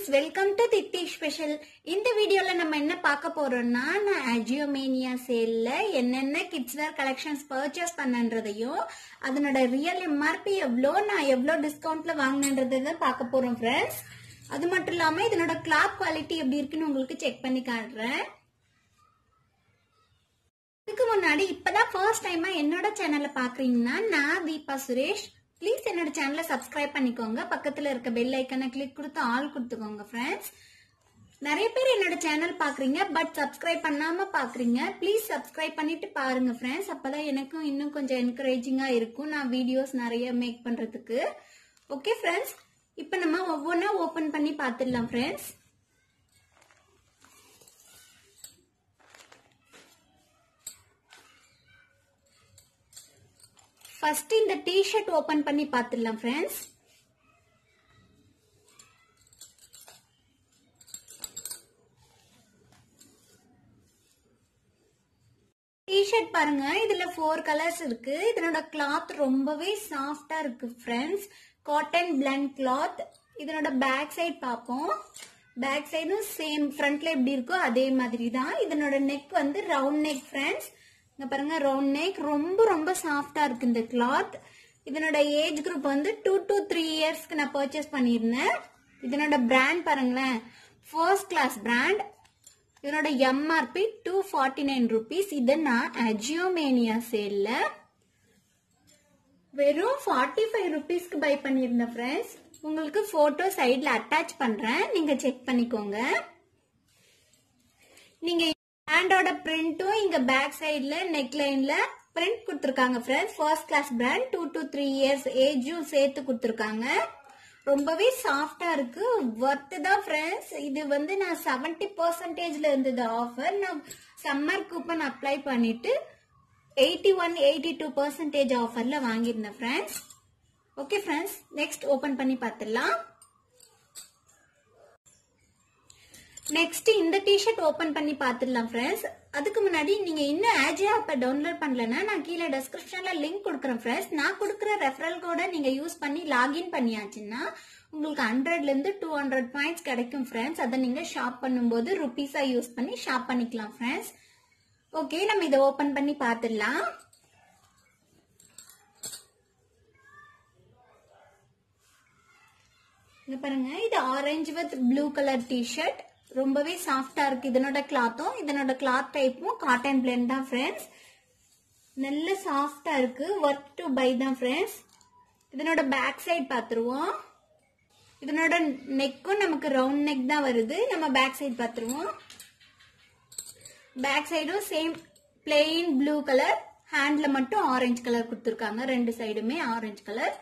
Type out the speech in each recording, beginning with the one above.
welcome to திட்டி special இந்த வீடியோல நம்ம என்ன பார்க்க போறோம்னா நான் அஜியோமேனியா சேல்ல என்னென்ன கிட்ஸ் வேர் கலெக்ஷன்ஸ் பர்ச்சேஸ் பண்ணன்றதையும் அதனோட ரியல் எம்ஆர்பி எவ்வளோ நான் எவ்வளோ டிஸ்கவுண்ட்ல வாங்கினன்றதை பார்க்க போறோம் ஃப்ரெண்ட்ஸ் அது மட்டும் இல்லாம இதனோட கிளாத் குவாலிட்டி எப்படி இருக்குன்னு உங்களுக்கு செக் பண்ணி காட்டுறேன் இதுக்கு முன்னாடி இப்பதான் ஃபர்ஸ்ட் டைமா என்னோட சேனலை பாக்குறீங்கன்னா நான் தீபா சுரேஷ் ப்ளீஸ் என்னோட சேனலை சப்ஸ்கிரைப் பண்ணிக்கோங்க பக்கத்துல இருக்க பெல் ஐக்கனை கிளிக் கொடுத்து ஆல் கொடுத்துக்கோங்க ஃப்ரெண்ட்ஸ் நிறைய பேர் என்னோட சேனல் பாக்குறீங்க பட் சப்ஸ்கிரைப் பண்ணாம பாக்குறீங்க ப்ளீஸ் சப்ஸ்கிரைப் பண்ணிட்டு பாருங்க ஃப்ரெண்ட்ஸ் அப்பதான் எனக்கும் இன்னும் கொஞ்சம் என்கரேஜிங்கா இருக்கும் நான் வீடியோஸ் நிறைய மேக் பண்றதுக்கு ஓகே ஃப்ரெண்ட்ஸ் இப்போ நம்ம ஒவ்வொன்றா ஓபன் பண்ணி பார்த்துடலாம் ஃப்ரெண்ட்ஸ் ஃபர்ஸ்ட் இந்த டிஷர்ட் ஓபன் பண்ணி பார்த்துடலாம் ஃப்ரெண்ட்ஸ் டிஷர்ட் பாருங்க இதுல ஃபோர் கலர்ஸ் இருக்கு இதனோட கிளாத் ரொம்பவே சாஃப்டா இருக்கு ஃப்ரெண்ட்ஸ் காட்டன் பிளண்ட் கிளாத் இதனோட பேக் சைடு பார்ப்போம் பேக் சைடும் சேம் ஃப்ரண்ட்ல எப்படி இருக்கோ அதே மாதிரி தான் இதனோட நெக் வந்து ரவுண்ட் நெக் ஃப்ரெண்ட்ஸ் இங்க பாருங்க ரவுண்ட் நெக் ரொம்ப ரொம்ப சாஃப்டா இருக்கு இந்த கிளாத் இதனோட ஏஜ் குரூப் வந்து டூ டு த்ரீ இயர்ஸ்க்கு நான் பர்ச்சேஸ் பண்ணியிருந்தேன் இதனோட பிராண்ட் பாருங்களேன் ஃபர்ஸ்ட் கிளாஸ் பிராண்ட் இதனோட MRP two forty nine rupees இதை நான் அஜியோமேனியா சேல்ல வெறும் ஃபார்ட்டி ஃபைவ் ருபீஸ்க்கு பை பண்ணியிருந்தேன் ஃப்ரெண்ட்ஸ் உங்களுக்கு போட்டோ சைட்ல அட்டாச் பண்றேன் நீங்க செக் பண்ணிக்கோங்க நீங்க ஹேண்டோட பிரிண்ட்டும் இங்க பேக் சைட்ல நெக் லைன்ல பிரிண்ட் கொடுத்துருக்காங்க friends first class brand two to three years ஏஜும் சேர்த்து கொடுத்துருக்காங்க ரொம்பவே சாஃப்டா இருக்கு ஒர்த்து தான் ஃப்ரெண்ட்ஸ் இது வந்து நான் செவன்டி பர்சன்டேஜ்ல இருந்தது ஆஃபர் நான் சம்மர் கூப்பன் அப்ளை பண்ணிட்டு eighty one eighty two percentage ஆஃபர்ல வாங்கியிருந்தேன் friends okay friends next open பண்ணி பார்த்துடலாம் நெக்ஸ்ட் இந்த டிஷர்ட் ஓபன் பண்ணி பார்த்துடலாம் ஃப்ரெண்ட்ஸ் அதுக்கு முன்னாடி நீங்க இன்னும் ஆஜியா ஆப்பை டவுன்லோட் பண்ணலன்னா நான் கீழே டெஸ்கிரிப்ஷன்ல லிங்க் கொடுக்குறேன் ஃப்ரெண்ட்ஸ் நான் கொடுக்குற ரெஃபரல் கோட நீங்க யூஸ் பண்ணி லாகின் பண்ணியாச்சுன்னா உங்களுக்கு ஹண்ட்ரட்ல இருந்து டூ ஹண்ட்ரட் பாயிண்ட்ஸ் கிடைக்கும் ஃப்ரெண்ட்ஸ் அதை நீங்க ஷாப் பண்ணும்போது ருபீஸா யூஸ் பண்ணி ஷாப் பண்ணிக்கலாம் ஃப்ரெண்ட்ஸ் ஓகே நம்ம இதை ஓபன் பண்ணி பார்த்துடலாம் இங்க பாருங்க இது orange with blue colour T shirt ரொம்பவே சாஃப்டா இருக்கு இதனோட கிளாத்தும் இதனோட கிளாத் டைப்பும் காட்டன் பிளெண்ட் தான் ஃப்ரெண்ட்ஸ் நல்ல சாஃப்டா இருக்கு ஒர்க் டு பை தான் ஃப்ரெண்ட்ஸ் இதனோட பேக் சைடு பார்த்துருவோம் இதனோட நெக்கும் நமக்கு ரவுண்ட் நெக் தான் வருது நம்ம பேக் சைடு பார்த்துருவோம் பேக் சைடும் சேம் பிளெயின் ப்ளூ கலர் ஹேண்ட்ல மட்டும் ஆரஞ்சு கலர் கொடுத்துருக்காங்க ரெண்டு சைடுமே ஆரஞ்சு கலர்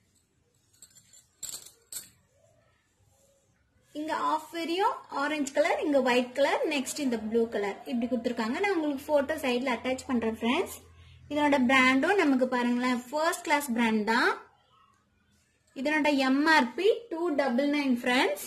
இங்க ஆஃப் வரையும் ஆரஞ்சு கலர் இங்க ஒயிட் கலர் நெக்ஸ்ட் இந்த ப்ளூ கலர் இப்படி கொடுத்துருக்காங்க நான் உங்களுக்கு போட்டோ சைட்ல அட்டாச் பண்றேன் ஃப்ரெண்ட்ஸ் இதனோட பிராண்டும் நமக்கு பாருங்களேன் ஃபர்ஸ்ட் கிளாஸ் பிராண்ட் தான் இதனோட MRP two double nine friends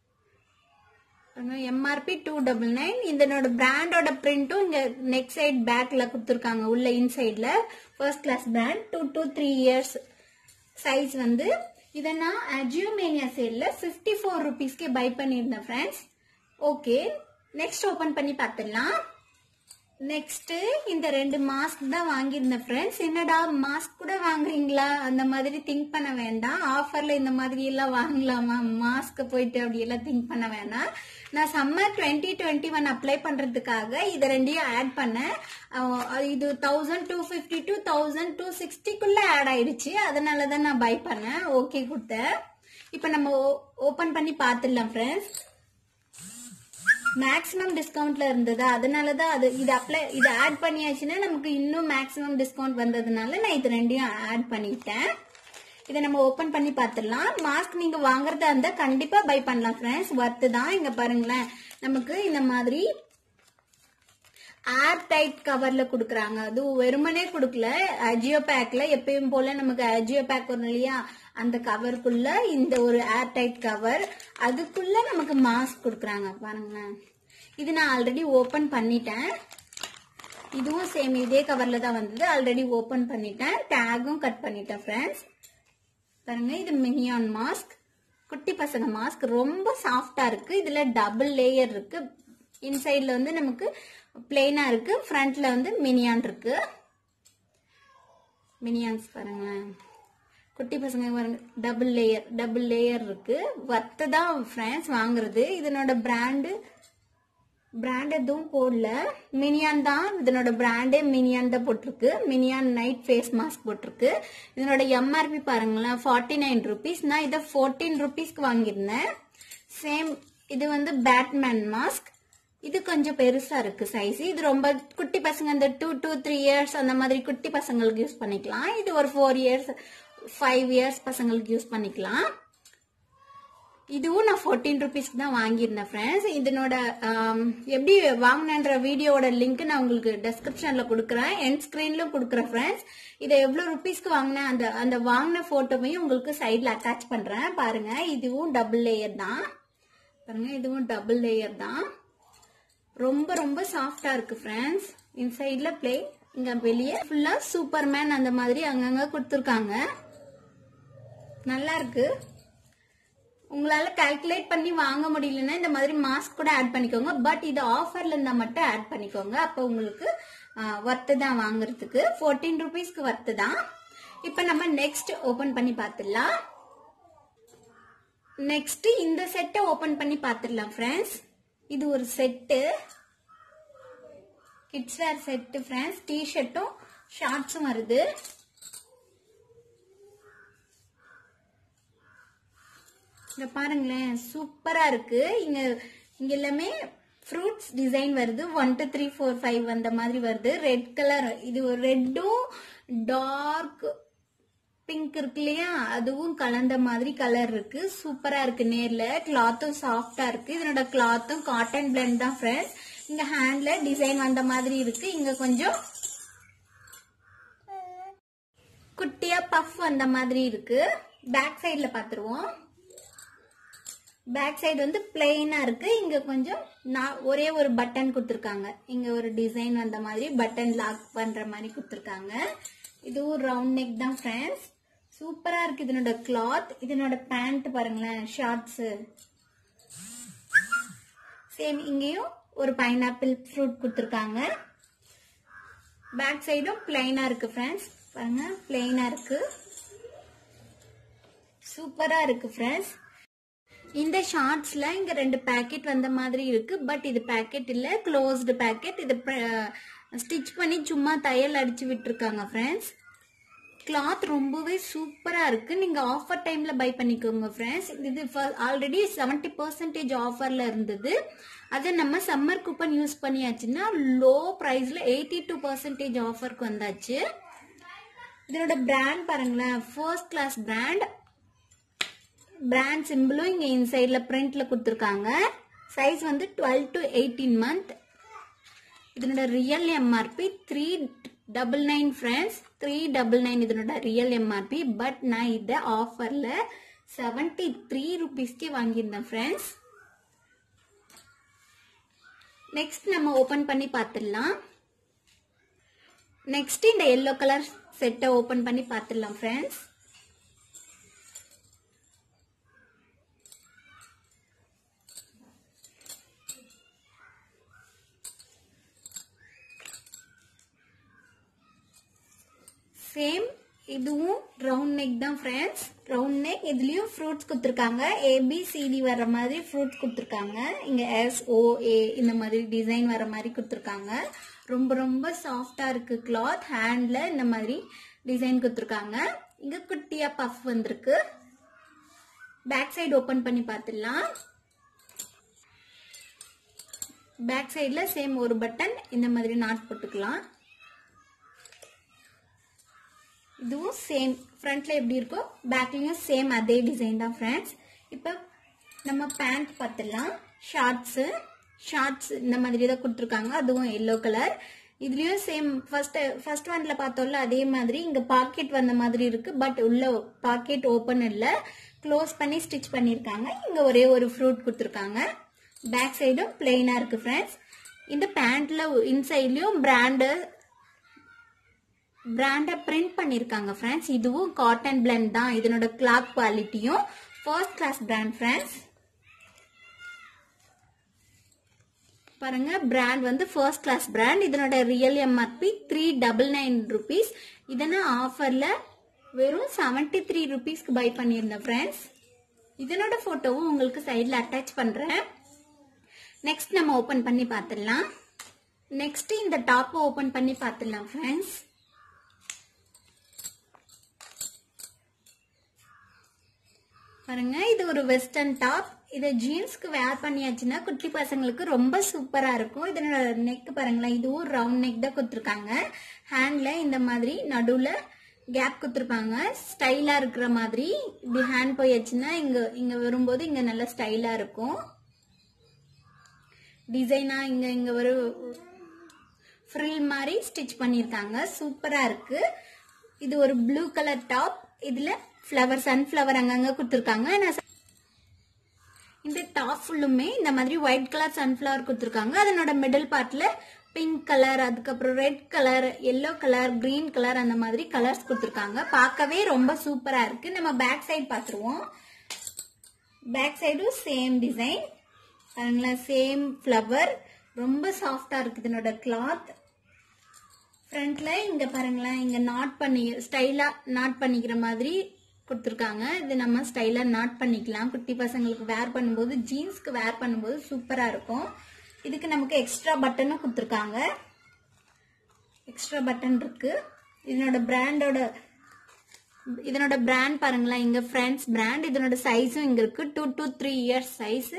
MRP two double nine இதனோட பிராண்டோட பிரிண்ட்டும் இங்க நெக் சைட் பேக்ல கொடுத்துருக்காங்க உள்ள இன்சைட்ல first class brand two two three years size வந்து இதை நான் அஜியோமேனியா சேல்ல ஃபிஃப்டி ஃபோர் ருபீஸ்க்கே பை பண்ணியிருந்தேன் ஃப்ரெண்ட்ஸ் ஓகே நெக்ஸ்ட் ஓபன் பண்ணி பார்த்துடலாம் நெக்ஸ்ட் இந்த ரெண்டு மாஸ்க் தான் வாங்கியிருந்தேன் ஃப்ரெண்ட்ஸ் என்னடா மாஸ்க் கூட வாங்குறீங்களா அந்த மாதிரி திங்க் பண்ண வேண்டாம் ஆஃபர்ல இந்த மாதிரி எல்லாம் வாங்கலாமா மாஸ்க் போயிட்டு அப்படி எல்லாம் திங்க் பண்ண வேண்டாம் நான் summer twenty twenty one apply பண்றதுக்காக இதை ரெண்டையும் ஆட் பண்ணேன் இது thousand two fifty two thousand two சிக்ஸ்டிக்குள்ள ஆட் ஆயிடுச்சு அதனால தான் நான் பை பண்ணேன் ஓகே கொடுத்தேன் இப்போ நம்ம ஓபன் பண்ணி பார்த்துடலாம் ஃப்ரெண்ட்ஸ் மேக்ஸிமம் டிஸ்கவுண்ட்ல இருந்தது அதனால தான் அது இது அப்ளை இது ஆட் பண்ணியாச்சுன்னா நமக்கு இன்னும் மேக்ஸிமம் டிஸ்கவுண்ட் வந்ததுனால நான் இது ரெண்டையும் ஆட் பண்ணிட்டேன் இதை நம்ம ஓபன் பண்ணி பார்த்துடலாம் மாஸ்க் நீங்க வாங்குறதா இருந்தா கண்டிப்பா பை பண்ணலாம் ஃப்ரெண்ட்ஸ் ஒர்த்து தான் இங்க பாருங்களேன் நமக்கு இந்த மாதிரி ஏர் டைட் கவர்ல குடுக்கறாங்க அது வெறுமனே கொடுக்கல அஜியோ பேக்ல எப்பயும் போல நமக்கு அஜியோ பேக் வரும் இல்லையா அந்த கவருக்குள்ள இந்த ஒரு ஏர் டைட் கவர் அதுக்குள்ள நமக்கு மாஸ்க் கொடுக்கறாங்க பாருங்களேன் இது நான் ஆல்ரெடி ஓபன் பண்ணிட்டேன் இதுவும் சேம் இதே கவர்ல தான் வந்தது ஆல்ரெடி ஓபன் பண்ணிட்டேன் டேகும் கட் பண்ணிட்டேன் ஃப்ரெண்ட்ஸ் பாருங்க இது மினியான் மாஸ்க் குட்டி பசங்க மாஸ்க் ரொம்ப சாஃப்டா இருக்கு இதுல டபுள் லேயர் இருக்கு இன்சைட்ல வந்து நமக்கு பிளெயினா இருக்கு ஃப்ரண்ட்ல வந்து மினியான் இருக்கு மினியான்ஸ் பாருங்களேன் குட்டி பசங்க பாருங்க டபுள் லேயர் டபுள் லேயர் இருக்கு வர்த்து தான் ஃப்ரெண்ட்ஸ் வாங்குறது இதனோட பிராண்டு பிராண்ட் எதுவும் போடல மினியான் தான் இதனோட பிராண்டே மினியான் தான் போட்டிருக்கு மினியான் நைட் ஃபேஸ் மாஸ்க் போட்டிருக்கு இதனோட எம்ஆர்பி பாருங்களேன் ஃபார்ட்டி நைன் ருபீஸ் நான் இதை ஃபோர்டீன் ருபீஸ்க்கு வாங்கியிருந்தேன் சேம் இது வந்து பேட்மேன் மாஸ்க் இது கொஞ்சம் பெருசா இருக்கு சைஸ் இது ரொம்ப குட்டி பசங்க இந்த டூ டூ த்ரீ இயர்ஸ் அந்த மாதிரி குட்டி பசங்களுக்கு யூஸ் பண்ணிக்கலாம் இது ஒரு ஃபோர் இயர்ஸ் ஃபைவ் இயர்ஸ் பசங்களுக்கு யூஸ் பண்ணிக்கலாம் இதுவும் நான் ஃபோர்டீன் ருபீஸ்க்கு தான் வாங்கியிருந்தேன் ஃப்ரெண்ட்ஸ் இதனோட ஆம், எப்படி வாங்கினன்ற வீடியோவோட லிங்க் நான் உங்களுக்கு டெஸ்கிரிப்ஷன்ல கொடுக்குறேன் என் ஸ்க்ரீன்லயும் கொடுக்குறேன் ஃப்ரெண்ட்ஸ் இதை எவ்வளோ ருபீஸ்க்கு வாங்கினேன் அந்த அந்த வாங்கின ஃபோட்டோவையும் உங்களுக்கு சைடில் அட்டாச் பண்ணுறேன் பாருங்க இதுவும் டபுள் லேயர் தான் பாருங்க இதுவும் டபுள் லேயர் தான் ரொம்ப ரொம்ப சாஃப்டா இருக்கு ஃப்ரெண்ட்ஸ் இன்சைட்ல பிளே இங்க வெளியே ஃபுல்லா சூப்பர்மேன் அந்த மாதிரி அங்கங்க கொடுத்துருக்காங்க நல்லா இருக்கு உங்களால கால்குலேட் பண்ணி வாங்க முடியலன்னா இந்த மாதிரி மாஸ்க் கூட ஆட் பண்ணிக்கோங்க பட் இது ஆஃபர்ல இருந்தா மட்டும் ஆட் பண்ணிக்கோங்க அப்போ உங்களுக்கு ஒர்த்து தான் வாங்குறதுக்கு ஃபோர்டீன் ருபீஸ்க்கு ஒர்த்து தான் இப்போ நம்ம நெக்ஸ்ட் ஓபன் பண்ணி பார்த்துடலாம் நெக்ஸ்ட் இந்த செட்டை ஓபன் பண்ணி பார்த்துடலாம் ஃப்ரெண்ட்ஸ் இது ஒரு set kids wear set friends டிஷர்ட்டும் ஷார்ட்ஸும் வருது இங்க பாருங்களேன் சூப்பரா இருக்கு இங்க இங்க எல்லாமே ஃப்ரூட்ஸ் டிசைன் வருது one two three four five அந்த மாதிரி வருது ரெட் கலர் இது ஒரு ரெட்டும் டார்க் பிங்க் இருக்கு இல்லையா அதுவும் கலந்த மாதிரி கலர் இருக்கு சூப்பரா இருக்கு நேர்ல கிளாத்தும் சாஃப்டா இருக்கு இதனோட கிளாத்தும் காட்டன் பிளெண்ட் தான் ஃப்ரெண்ட்ஸ் இங்க ஹேண்ட்ல டிசைன் வந்த மாதிரி இருக்கு இங்க கொஞ்சம் குட்டியா பஃப் வந்த மாதிரி இருக்கு பேக் சைடுல பாத்துருவோம் பேக் சைடு வந்து பிளெயினா இருக்கு இங்க கொஞ்சம் நான் ஒரே ஒரு பட்டன் கொடுத்துருக்காங்க இங்க ஒரு டிசைன் வந்த மாதிரி பட்டன் லாக் பண்ற மாதிரி கொடுத்துருக்காங்க இதுவும் ரவுண்ட் நெக் தான் ஃப்ரெண்ட்ஸ் சூப்பரா இருக்கு இதனோட கிளாத் இதனோட பேண்ட் பாருங்களேன் ஷார்ட்ஸ் சேம் இங்கேயும் ஒரு பைனாப்பிள் ஃப்ரூட் கொடுத்துருக்காங்க பேக் சைடும் பிளைனா இருக்கு ஃப்ரெண்ட்ஸ் பாருங்க பிளைனா இருக்கு சூப்பரா இருக்கு ஃப்ரெண்ட்ஸ் இந்த ஷார்ட்ஸ்ல இங்க ரெண்டு பேக்கெட் வந்த மாதிரி இருக்கு பட் இது பேக்கெட் இல்ல க்ளோஸ்டு பேக்கெட் இது ஸ்டிச் பண்ணி சும்மா தையல் அடிச்சு விட்டுருக்காங்க ஃப்ரெண்ட்ஸ் கிளாத் ரொம்பவே சூப்பரா இருக்கு நீங்க ஆஃபர் டைம்ல பை பண்ணிக்கோங்க ஃப்ரெண்ட்ஸ் இது ஆல்ரெடி செவன்டி பர்சன்டேஜ் ஆஃபர்ல இருந்தது அதை நம்ம சம்மர் கூப்பன் யூஸ் பண்ணியாச்சுன்னா லோ பிரைஸ்ல எயிட்டி டூ பர்சன்டேஜ் ஆஃபருக்கு வந்தாச்சு இதனோட பிராண்ட் பாருங்களேன் ஃபர்ஸ்ட் கிளாஸ் பிராண்ட் பிராண்ட் சிம்பிளும் இங்க இன்சைட்ல பிரிண்ட்ல கொடுத்துருக்காங்க சைஸ் வந்து டுவெல் டு எயிட்டீன் மந்த் இதனோட real MRP three double nine friends three double nine இதனோட ரியல் எம்ஆர்பி பட் நான் இதை ஆஃபர்ல செவன்டி த்ரீ ருபீஸ்க்கே வாங்கியிருந்தேன் ஃப்ரெண்ட்ஸ் நெக்ஸ்ட் நம்ம ஓபன் பண்ணி பார்த்துடலாம் நெக்ஸ்ட் இந்த எல்லோ கலர் செட்டை ஓபன் பண்ணி பார்த்துடலாம் ஃப்ரெண்ட்ஸ் சேம் இதுவும் ரவுண்ட் நெக் தான் ஃப்ரெண்ட்ஸ் ரவுண்ட் நெக் இதுலயும் ஃப்ரூட்ஸ் கொடுத்துருக்காங்க ஏபிசிடி வர மாதிரி ஃப்ரூட்ஸ் கொடுத்துருக்காங்க இங்க எஸ் ஓ ஏ இந்த மாதிரி டிசைன் வர மாதிரி கொடுத்துருக்காங்க ரொம்ப ரொம்ப சாஃப்டா இருக்கு கிளாத் ஹேண்ட்ல இந்த மாதிரி டிசைன் கொடுத்துருக்காங்க இங்க குட்டியா பஃப் வந்திருக்கு பேக் சைடு ஓபன் பண்ணி பார்த்துடலாம் பேக் சைடுல சேம் ஒரு பட்டன் இந்த மாதிரி நாட் போட்டுக்கலாம் இதுவும் சேம் ஃப்ரண்ட்ல எப்படி இருக்கோ பேக்லயும் சேம் அதே டிசைன் தான் ஃப்ரெண்ட்ஸ் இப்போ நம்ம பேண்ட் பார்த்துடலாம் ஷார்ட்ஸு ஷார்ட்ஸ் இந்த மாதிரி தான் கொடுத்துருக்காங்க அதுவும் எல்லோ கலர் இதுலயும் சேம் ஃபர்ஸ்ட் ஃபர்ஸ்ட் ஒன்ல பார்த்தோம்ல அதே மாதிரி இங்க பாக்கெட் வந்த மாதிரி இருக்கு பட் உள்ள பாக்கெட் ஓப்பன் இல்ல க்ளோஸ் பண்ணி ஸ்டிச் பண்ணிருக்காங்க இங்க ஒரே ஒரு ஃப்ரூட் கொடுத்துருக்காங்க பேக் சைடும் பிளெயினா இருக்கு ஃப்ரெண்ட்ஸ் இந்த பேண்ட்ல இன்சைட்லயும் பிராண்டு பிராண்டை பிரிண்ட் பண்ணிருக்காங்க ஃப்ரெண்ட்ஸ் இதுவும் காட்டன் பிளெண்ட் தான் இதனோட கிளாத் குவாலிட்டியும் ஃபர்ஸ்ட் கிளாஸ் பிராண்ட் ஃப்ரெண்ட்ஸ் பாருங்க பிராண்ட் வந்து ஃபர்ஸ்ட் கிளாஸ் பிராண்ட் இதனோட real MRP three double nine rupees இதனா ஆஃபர்ல வெறும் செவன்டி த்ரீ ருபீஸ்க்கு பை பண்ணியிருந்தேன் ஃப்ரெண்ட்ஸ் இதனோட போட்டோவும் உங்களுக்கு சைடில் அட்டாச் பண்றேன் நெக்ஸ்ட் நம்ம ஓபன் பண்ணி பார்த்துடலாம் நெக்ஸ்ட் இந்த டாப்பை ஓபன் பண்ணி பார்த்துடலாம் ஃப்ரெண்ட்ஸ் பாருங்க இது ஒரு வெஸ்டர்ன் டாப் இதை ஜீன்ஸ்க்கு வேர் பண்ணியாச்சுன்னா குட்டி பசங்களுக்கு ரொம்ப சூப்பரா இருக்கும் இதனோட நெக் பாருங்களேன் இதுவும் ரவுண்ட் நெக் தான் கொடுத்துருக்காங்க ஹேண்ட்ல இந்த மாதிரி நடுவுல கேப் கொடுத்துருப்பாங்க ஸ்டைலா இருக்கிற மாதிரி இப்படி ஹேண்ட் போயாச்சுன்னா இங்க இங்க வரும்போது இங்க நல்ல ஸ்டைலா இருக்கும் டிசைனா இங்க இங்க ஒரு ஃப்ரில் மாதிரி ஸ்டிச் பண்ணியிருக்காங்க சூப்பரா இருக்கு இது ஒரு ப்ளூ கலர் டாப் இதுல ஃப்ளவர் சன்ஃப்ளவர் அங்கங்க கொடுத்துருக்காங்க நான் இந்த டாப் ஃபுல்லுமே இந்த மாதிரி ஒயிட் கலர் சன்ஃப்ளவர் கொடுத்துருக்காங்க அதனோட மிடில் பார்ட்ல பிங்க் கலர் அதுக்கப்புறம் red colour yellow colour green colour அந்த மாதிரி கலர்ஸ் கொடுத்துருக்காங்க பார்க்கவே ரொம்ப சூப்பரா இருக்கு நம்ம பேக் சைடு பார்த்துருவோம் பேக் சைடும் சேம் டிசைன் பாருங்களேன் சேம் ஃப்ளவர் ரொம்ப சாஃப்டா இருக்கு இதனோட கிளாத் ஃப்ரண்ட்ல இங்க பாருங்களேன் இங்க நாட் பண்ணி ஸ்டைலா நாட் பண்ணிக்கிற மாதிரி கொடுத்துருக்காங்க இது நம்ம ஸ்டைலா நாட் பண்ணிக்கலாம் குட்டி பசங்களுக்கு வேர் பண்ணும்போது ஜீன்ஸ்க்கு வேர் பண்ணும்போது சூப்பரா இருக்கும் இதுக்கு நமக்கு எக்ஸ்ட்ரா பட்டனும் கொடுத்துருக்காங்க எக்ஸ்ட்ரா பட்டன் இருக்கு இதனோட பிராண்டோட இதனோட பிராண்ட் பாருங்களேன் இங்க ஃப்ரெண்ட்ஸ் பிராண்ட் இதனோட சைஸும் இங்க இருக்கு two to three years size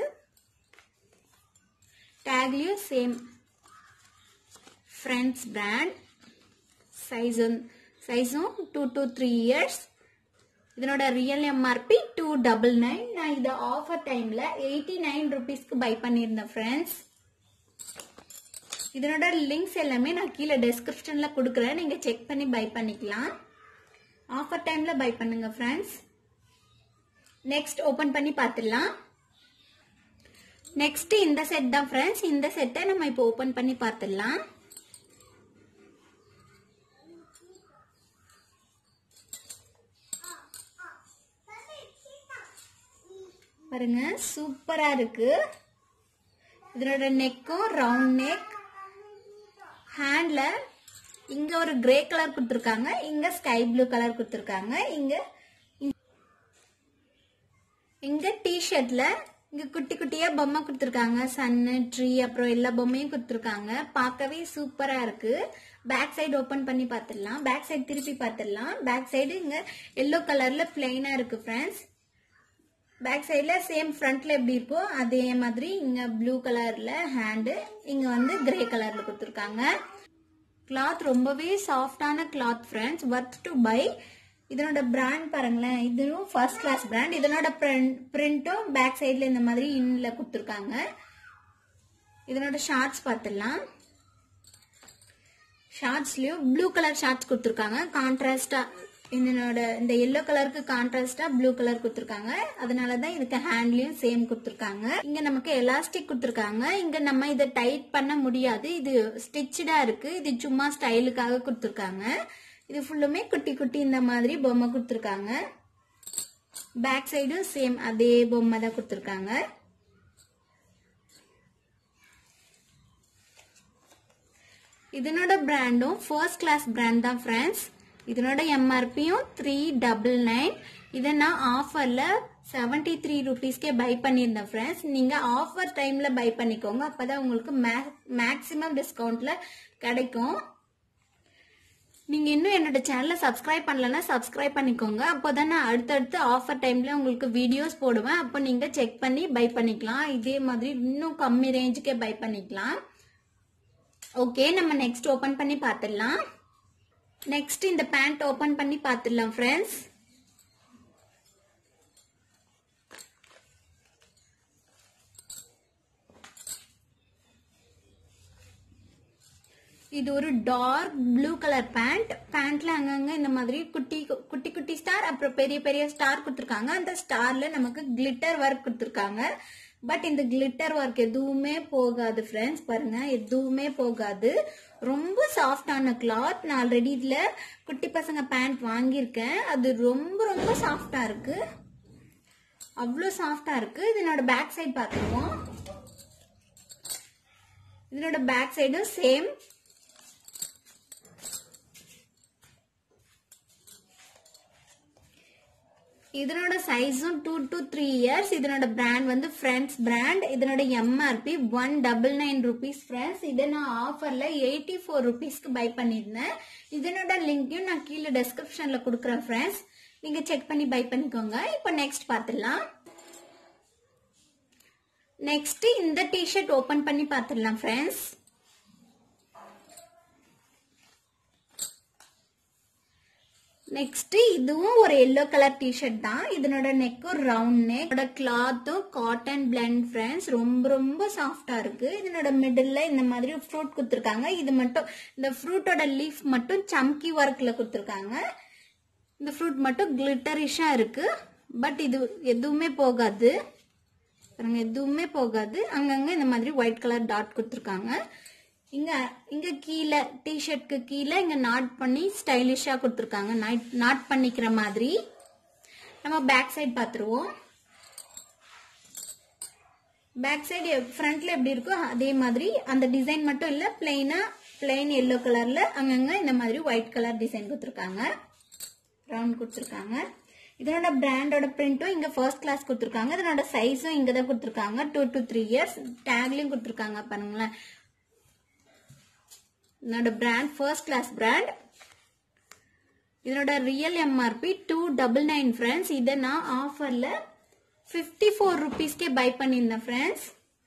டேக்லயும் சேம் ஃப்ரெண்ட்ஸ் பிராண்ட் சைஸும் சைஸும் டூ டு த்ரீ இயர்ஸ் இதனோட real MRP two double nine நான் இதை ஆஃபர் டைம்ல எயிட்டி நைன் ருபீஸ்க்கு பை பண்ணியிருந்தேன் ஃப்ரெண்ட்ஸ் இதனோட லிங்க்ஸ் எல்லாமே நான் கீழே டெஸ்கிரிப்ஷன்ல கொடுக்குறேன் நீங்க செக் பண்ணி பை பண்ணிக்கலாம் ஆஃபர் டைம்ல பை பண்ணுங்க ஃப்ரெண்ட்ஸ் நெக்ஸ்ட் ஓபன் பண்ணி பார்த்துடலாம் நெக்ஸ்ட் இந்த செட் தான் ஃப்ரெண்ட்ஸ் இந்த செட்டை நம்ம இப்போ ஓபன் பண்ணி பார்த்துடலாம் பாருங்க சூப்பரா இருக்கு இதனோட நெக்கும் ரவுண்ட் நெக் ஹேண்ட்ல இங்க ஒரு கிரே கலர் கொடுத்துருக்காங்க இங்க ஸ்கை ப்ளூ கலர் கொடுத்துருக்காங்க இங்க இங்க டிஷர்ட்ல இங்க குட்டி குட்டியா பொம்மை கொடுத்துருக்காங்க சன்னு ட்ரீ அப்புறம் எல்லா பொம்மையும் கொடுத்துருக்காங்க பார்க்கவே சூப்பரா இருக்கு பேக் சைடு ஓபன் பண்ணி பார்த்துடலாம் பேக் சைடு திருப்பி பார்த்துடலாம் பேக் சைடு இங்க எல்லோ கலர்ல பிளைனா இருக்கு ஃப்ரெண்ட்ஸ் பேக் சைடில் சேம் ஃப்ரண்ட்ல எப்படி இருக்கோ அதே மாதிரி இங்க ப்ளூ கலர்ல ஹேண்டு இங்க வந்து கிரே கலர்ல கொடுத்துருக்காங்க கிளாத் ரொம்பவே சாஃப்டான cloth friends worth to buy இதனோட பிராண்ட் பாருங்களேன் இதுவும் ஃபர்ஸ்ட் கிளாஸ் பிராண்ட் இதனோட பிரிண்ட்டும் பேக் சைடில் இந்த மாதிரி இன்னில் கொடுத்துருக்காங்க இதனோட ஷார்ட்ஸ் பார்த்துடலாம் ஷார்ட்ஸ்லயும் ப்ளூ கலர் ஷார்ட்ஸ் கொடுத்துருக்காங்க கான்ட்ராஸ்டா இதனோட இந்த எல்லோ கலருக்கு கான்ட்ராஸ்டா ப்ளூ கலர் கொடுத்துருக்காங்க அதனால தான் இதுக்கு ஹேண்ட்லயும் சேம் கொடுத்துருக்காங்க இங்க நமக்கு எலாஸ்டிக் கொடுத்துருக்காங்க இங்க நம்ம இதை டைட் பண்ண முடியாது இது ஸ்டிச்சடா இருக்கு இது சும்மா ஸ்டைலுக்காக கொடுத்துருக்காங்க இது ஃபுல்லுமே குட்டி குட்டி இந்த மாதிரி பொம்மை கொடுத்துருக்காங்க பேக் சைடும் சேம் அதே பொம்மை தான் கொடுத்துருக்காங்க இதனோட பிராண்டும் ஃபர்ஸ்ட் கிளாஸ் பிராண்ட் தான் ஃப்ரெண்ட்ஸ் இதனோட எம்ஆர்பியும் த்ரீ டபுள் நைன் இதை நான் ஆஃபர்ல செவன்டி த்ரீ ருபீஸ்க்கே பை பண்ணியிருந்தேன் ஃப்ரெண்ட்ஸ் நீங்க ஆஃபர் டைம்ல பை பண்ணிக்கோங்க அப்பதான் உங்களுக்கு மேக்ஸிமம் டிஸ்கவுண்ட்ல கிடைக்கும் நீங்க இன்னும் என்னோட சேனலை சப்ஸ்கிரைப் பண்ணலன்னா சப்ஸ்கிரைப் பண்ணிக்கோங்க அப்போதான் நான் அடுத்தடுத்து ஆஃபர் டைம்ல உங்களுக்கு வீடியோஸ் போடுவேன் அப்போ நீங்க செக் பண்ணி பை பண்ணிக்கலாம் இதே மாதிரி இன்னும் கம்மி ரேஞ்சுக்கே பை பண்ணிக்கலாம் ஓகே நம்ம நெக்ஸ்ட் ஓபன் பண்ணி பார்த்துடலாம் நெக்ஸ்ட் இந்த பேண்ட் ஓபன் பண்ணி பார்த்துடலாம் ஃப்ரெண்ட்ஸ் இது ஒரு டார்க் ப்ளூ கலர் பேண்ட் பேண்ட்ல அங்கங்க இந்த மாதிரி குட்டி குட்டி குட்டி ஸ்டார் அப்புறம் பெரிய பெரிய ஸ்டார் கொடுத்துருக்காங்க அந்த ஸ்டார்ல நமக்கு கிளிட்டர் ஒர்க் கொடுத்துருக்காங்க பட் இந்த கிளிட்டர் ஒர்க் எதுவுமே போகாது ஃப்ரெண்ட்ஸ் பாருங்க எதுவுமே போகாது ரொம்ப சாஃப்டான கிளாத் நான் ஆல்ரெடி இதுல குட்டி பசங்க பேண்ட் வாங்கியிருக்கேன் அது ரொம்ப ரொம்ப சாஃப்டா இருக்கு அவ்வளோ சாஃப்டா இருக்கு இதனோட பேக் சைடு பார்த்துருவோம் இதனோட பேக் சைடும் சேம் இதனோட சைஸும் டூ டு த்ரீ இயர்ஸ் இதனோட பிராண்ட் வந்து ஃப்ரெண்ட்ஸ் பிராண்ட் இதனோட MRP one double nine rupees friends இதை நான் ஆஃபர்ல எயிட்டி ஃபோர் ருபீஸ்க்கு பை பண்ணியிருந்தேன் இதனோட லிங்க்கையும் நான் கீழே டெஸ்கிரிப்ஷன்ல கொடுக்குறேன் ஃப்ரெண்ட்ஸ் நீங்க செக் பண்ணி பை பண்ணிக்கோங்க இப்போ நெக்ஸ்ட் பார்த்துடலாம் நெக்ஸ்ட் இந்த டிஷர்ட் ஓபன் பண்ணி பார்த்துடலாம் ஃப்ரெண்ட்ஸ் நெக்ஸ்ட் இதுவும் ஒரு எல்லோ கலர் டிஷர்ட் தான் இதனோட நெக்கும் ரவுண்ட் நெக் இதோட கிளாத்தும் காட்டன் பிளண்ட் ஃப்ரெண்ட்ஸ் ரொம்ப ரொம்ப சாஃப்டா இருக்கு இதனோட மிடில்ல இந்த மாதிரி ஃப்ரூட் கொடுத்துருக்காங்க இது மட்டும் இந்த ஃப்ரூட்டோட லீஃப் மட்டும் சம்கி ஒர்க்ல கொடுத்துருக்காங்க இந்த ஃப்ரூட் மட்டும் கிளிட்டரிஷா இருக்கு பட் இது எதுவுமே போகாது பாருங்க எதுவுமே போகாது அங்கங்க இந்த மாதிரி ஒயிட் கலர் டாட் கொடுத்துருக்காங்க இங்க இங்க கீழே டிஷர்ட்க்கு கீழே இங்க நாட் பண்ணி ஸ்டைலிஷா கொடுத்துருக்காங்க நாட் பண்ணிக்கிற மாதிரி நம்ம பேக் சைடு பார்த்துருவோம் பேக் சைடு ஃப்ரண்ட்ல எப்படி இருக்கோ அதே மாதிரி அந்த டிசைன் மட்டும் இல்ல பிளெயினா பிளெயின் எல்லோ கலர்ல அங்கங்க இந்த மாதிரி ஒயிட் கலர் டிசைன் கொடுத்துருக்காங்க ரவுண்ட் கொடுத்துருக்காங்க இதனோட பிராண்டோட பிரிண்ட்டும் இங்க ஃபர்ஸ்ட் கிளாஸ் கொடுத்துருக்காங்க இதனோட சைஸும் இங்க தான் கொடுத்துருக்காங்க டூ டு த்ரீ இயர்ஸ் டேக்லயும் கொடுத்துருக்காங்க பாருங்களேன் இதனோட பிராண்ட் ஃபர்ஸ்ட் கிளாஸ் பிராண்ட் இதனோட real MRP two double nine friends இதை நான் ஆஃபர்ல ஃபிஃப்டி ஃபோர் ருபீஸ்க்கே பை பண்ணியிருந்தேன் ஃப்ரெண்ட்ஸ்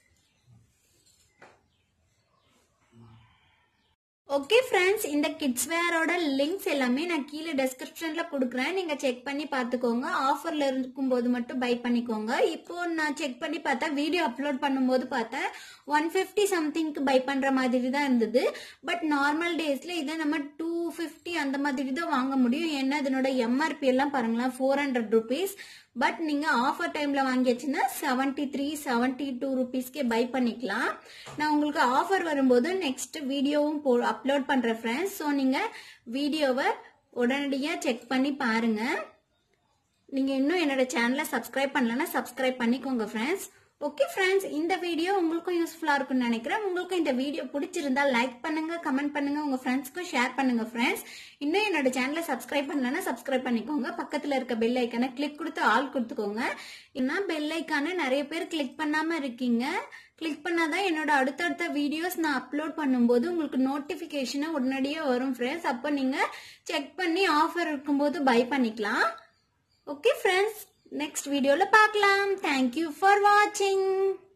ஓகே ஃப்ரெண்ட்ஸ் இந்த கிட்ஸ் வேரோட லிங்க்ஸ் எல்லாமே நான் கீழே டெஸ்கிரிப்ஷன்ல கொடுக்குறேன் நீங்க செக் பண்ணி பார்த்துக்கோங்க ஆஃபர்ல இருக்கும்போது மட்டும் பை பண்ணிக்கோங்க இப்போ நான் செக் பண்ணி பார்த்தா வீடியோ அப்லோட் பண்ணும்போது பார்த்தேன் ஒன் ஃபிஃப்டி சம்திங்க்கு பை பண்ற மாதிரி தான் இருந்தது பட் நார்மல் டேஸ்ல இதை நம்ம டூ ஃபிஃப்டி அந்த மாதிரி தான் வாங்க முடியும் ஏன்னா இதனோட எம்ஆர்பி எல்லாம் பாருங்களேன் ஃபோர் ஹண்ட்ரட் ருபீஸ் பட் நீங்க ஆஃபர் டைம்ல வாங்கியாச்சுன்னா செவன்டி த்ரீ செவன்டி டூ ருபீஸ்க்கே பை பண்ணிக்கலாம் நான் உங்களுக்கு ஆஃபர் வரும்போது நெக்ஸ்ட் வீடியோவும் போ அப்லோட் பண்றேன் ஃப்ரெண்ட்ஸ் ஸோ நீங்க வீடியோவை உடனடியாக செக் பண்ணி பாருங்க நீங்க இன்னும் என்னோட சேனலை சப்ஸ்கிரைப் பண்ணலன்னா சப்ஸ்கிரைப் பண்ணிக்கோங்க ஃப்ரெண்ட்ஸ் ஓகே ஃப்ரெண்ட்ஸ் இந்த வீடியோ உங்களுக்கும் யூஸ்ஃபுல்லா இருக்கும்னு நினைக்கிறேன் உங்களுக்கும் இந்த வீடியோ பிடிச்சிருந்தா லைக் பண்ணுங்க கமெண்ட் பண்ணுங்க உங்க ஃப்ரெண்ட்ஸ்க்கும் ஷேர் பண்ணுங்க ஃப்ரெண்ட்ஸ் இன்னும் என்னோட சேனலை சப்ஸ்கிரைப் பண்ணலன்னா சப்ஸ்கிரைப் பண்ணிக்கோங்க பக்கத்துல இருக்க பெல் ஐக்கானை கிளிக் கொடுத்து ஆல் கொடுத்துக்கோங்க ஏன்னா பெல் ஐக்கானை நிறைய பேர் கிளிக் பண்ணாம இருக்கீங்க கிளிக் பண்ணாதான் என்னோட அடுத்தடுத்த வீடியோஸ் நான் அப்லோட் பண்ணும்போது உங்களுக்கு நோட்டிபிகேஷனை உடனடியே வரும் ஃப்ரெண்ட்ஸ் அப்போ நீங்க செக் பண்ணி ஆஃபர் இருக்கும்போது பை பண்ணிக்கலாம் ஓகே ஃப்ரெண்ட்ஸ் நெக்ஸ்ட் வீடியோல பார்க்கலாம் தேங்க்யூ ஃபார் வாட்சிங்